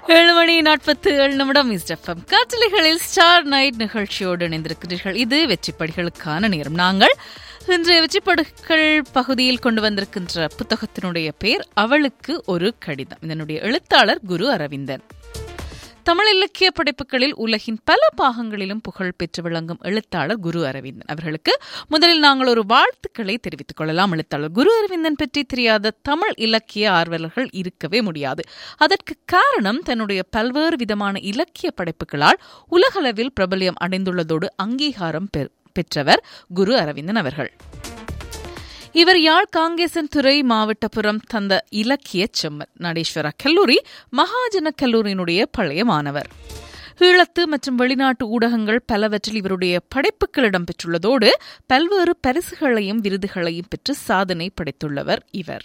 ஏழு மணி நாற்பத்து ஏழு நிமிடம் இஸ்டெஃபம் காற்றலைகளில் ஸ்டார் நைட் நிகழ்ச்சியோடு இணைந்திருக்கிறீர்கள் இது வெற்றிப்படிகளுக்கான நேரம் நாங்கள் இன்றைய வெற்றிப்படுகள் பகுதியில் கொண்டு வந்திருக்கின்ற புத்தகத்தினுடைய பெயர் அவளுக்கு ஒரு கடிதம் இதனுடைய எழுத்தாளர் குரு அரவிந்தன் தமிழ் இலக்கிய படைப்புகளில் உலகின் பல பாகங்களிலும் புகழ் பெற்று விளங்கும் எழுத்தாளர் குரு அரவிந்தன் அவர்களுக்கு முதலில் நாங்கள் ஒரு வாழ்த்துக்களை தெரிவித்துக் கொள்ளலாம் எழுத்தாளர் குரு அரவிந்தன் பற்றி தெரியாத தமிழ் இலக்கிய ஆர்வலர்கள் இருக்கவே முடியாது அதற்கு காரணம் தன்னுடைய பல்வேறு விதமான இலக்கிய படைப்புகளால் உலகளவில் பிரபல்யம் அடைந்துள்ளதோடு அங்கீகாரம் பெற்றவர் குரு அரவிந்தன் அவர்கள் இவர் யாழ் காங்கேசன் துறை மாவட்டப்புறம் தந்த இலக்கிய செம்மல் நடேஸ்வரா கல்லூரி மகாஜன கல்லூரியினுடைய பழைய மாணவர் ஈழத்து மற்றும் வெளிநாட்டு ஊடகங்கள் பலவற்றில் இவருடைய படைப்புகள் இடம்பெற்றுள்ளதோடு பல்வேறு பரிசுகளையும் விருதுகளையும் பெற்று சாதனை படைத்துள்ளவர் இவர்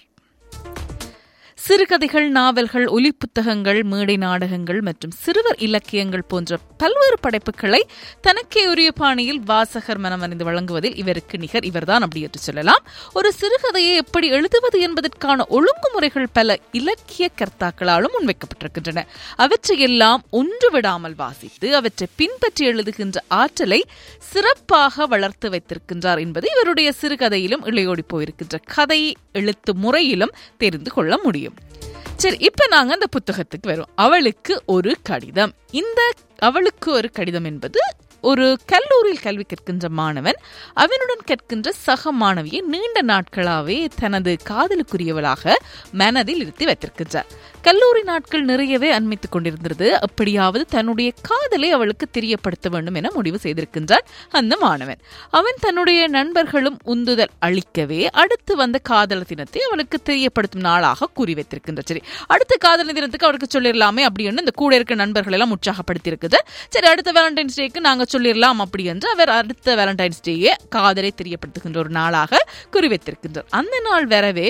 சிறுகதைகள் நாவல்கள் ஒலி புத்தகங்கள் மேடை நாடகங்கள் மற்றும் சிறுவர் இலக்கியங்கள் போன்ற பல்வேறு படைப்புகளை தனக்கே உரிய பாணியில் வாசகர் மனமறிந்து வழங்குவதில் இவருக்கு நிகர் இவர்தான் அப்படி என்று சொல்லலாம் ஒரு சிறுகதையை எப்படி எழுதுவது என்பதற்கான ஒழுங்குமுறைகள் பல இலக்கிய கர்த்தாக்களாலும் முன்வைக்கப்பட்டிருக்கின்றன அவற்றையெல்லாம் ஒன்று விடாமல் வாசித்து அவற்றை பின்பற்றி எழுதுகின்ற ஆற்றலை சிறப்பாக வளர்த்து வைத்திருக்கின்றார் என்பது இவருடைய சிறுகதையிலும் இளையோடி போயிருக்கின்ற கதை எழுத்து முறையிலும் தெரிந்து கொள்ள முடியும் சரி இப்ப நாங்க அந்த புத்தகத்துக்கு வரோம் அவளுக்கு ஒரு கடிதம் இந்த அவளுக்கு ஒரு கடிதம் என்பது ஒரு கல்லூரியில் கல்வி கற்கின்ற மாணவன் அவனுடன் கற்கின்ற சக மாணவியை நீண்ட நாட்களாகவே தனது காதலுக்குரியவளாக மனதில் இருத்தி வைத்திருக்கின்றார் கல்லூரி நாட்கள் நிறையவே அண்மித்துக் கொண்டிருந்தது அப்படியாவது தன்னுடைய காதலை அவளுக்கு தெரியப்படுத்த வேண்டும் என முடிவு செய்திருக்கின்றான் அந்த மாணவன் அவன் தன்னுடைய நண்பர்களும் உந்துதல் அளிக்கவே அடுத்து வந்த காதல் தினத்தை அவளுக்கு தெரியப்படுத்தும் நாளாக கூறி வைத்திருக்கின்ற சரி அடுத்த காதல் தினத்துக்கு அவருக்கு சொல்லிடலாமே அப்படின்னு இந்த கூட இருக்க நண்பர்கள் எல்லாம் உற்சாகப்படுத்தி இருக்குது சரி அடுத்த வேலண்டைன்ஸ் டேக்கு நாங்க சொல்லிடலாம் அப்படி என்று அவர் அடுத்த வேலண்டைன்ஸ் டேயே காதலை தெரியப்படுத்துகின்ற ஒரு நாளாக குறிவைத்திருக்கின்றார் அந்த நாள் வரவே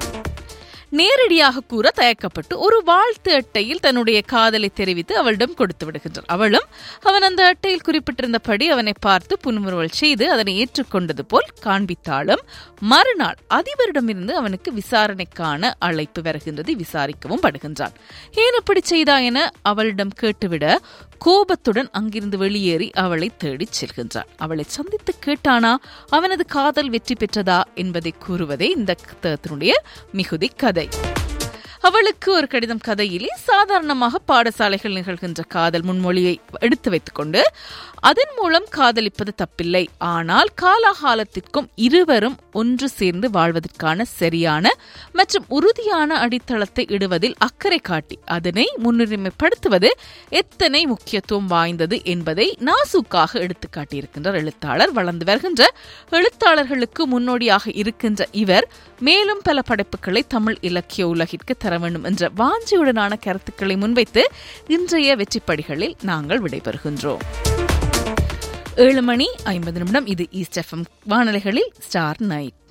நேரடியாக கூற தயக்கப்பட்டு ஒரு வாழ்த்து அட்டையில் தன்னுடைய காதலை தெரிவித்து அவளிடம் கொடுத்து விடுகின்றார் அவளும் அவன் அந்த அட்டையில் குறிப்பிட்டிருந்தபடி அவனை பார்த்து புன்முறுவல் செய்து அதனை ஏற்றுக்கொண்டது போல் காண்பித்தாலும் மறுநாள் அதிபரிடமிருந்து அவனுக்கு விசாரணைக்கான அழைப்பு வருகின்றது விசாரிக்கவும் படுகின்றான் ஏன் அப்படி செய்தா என அவளிடம் கேட்டுவிட கோபத்துடன் அங்கிருந்து வெளியேறி அவளை தேடிச் செல்கின்றான் அவளை சந்தித்து கேட்டானா அவனது காதல் வெற்றி பெற்றதா என்பதை கூறுவதே இந்த புத்தகத்தினுடைய மிகுதி கதை அவளுக்கு ஒரு கடிதம் கதையிலே சாதாரணமாக பாடசாலைகள் நிகழ்கின்ற காதல் முன்மொழியை எடுத்து வைத்துக்கொண்டு அதன் மூலம் காதலிப்பது தப்பில்லை ஆனால் காலாகாலத்திற்கும் இருவரும் ஒன்று சேர்ந்து வாழ்வதற்கான சரியான மற்றும் உறுதியான அடித்தளத்தை இடுவதில் அக்கறை காட்டி அதனை முன்னுரிமைப்படுத்துவது எத்தனை முக்கியத்துவம் வாய்ந்தது என்பதை நாசூக்காக எடுத்து காட்டியிருக்கின்றார் எழுத்தாளர் வளர்ந்து வருகின்ற எழுத்தாளர்களுக்கு முன்னோடியாக இருக்கின்ற இவர் மேலும் பல படைப்புகளை தமிழ் இலக்கிய உலகிற்கு தர வேண்டும் என்ற வாஞ்சியுடனான கருத்துக்களை முன்வைத்து இன்றைய வெற்றிப்படிகளில் நாங்கள் விடைபெறுகின்றோம் ஏழு மணி ஐம்பது நிமிடம் இது ஈஸ்ட் எஃப்எம் வானொலிகளில் ஸ்டார் நைட்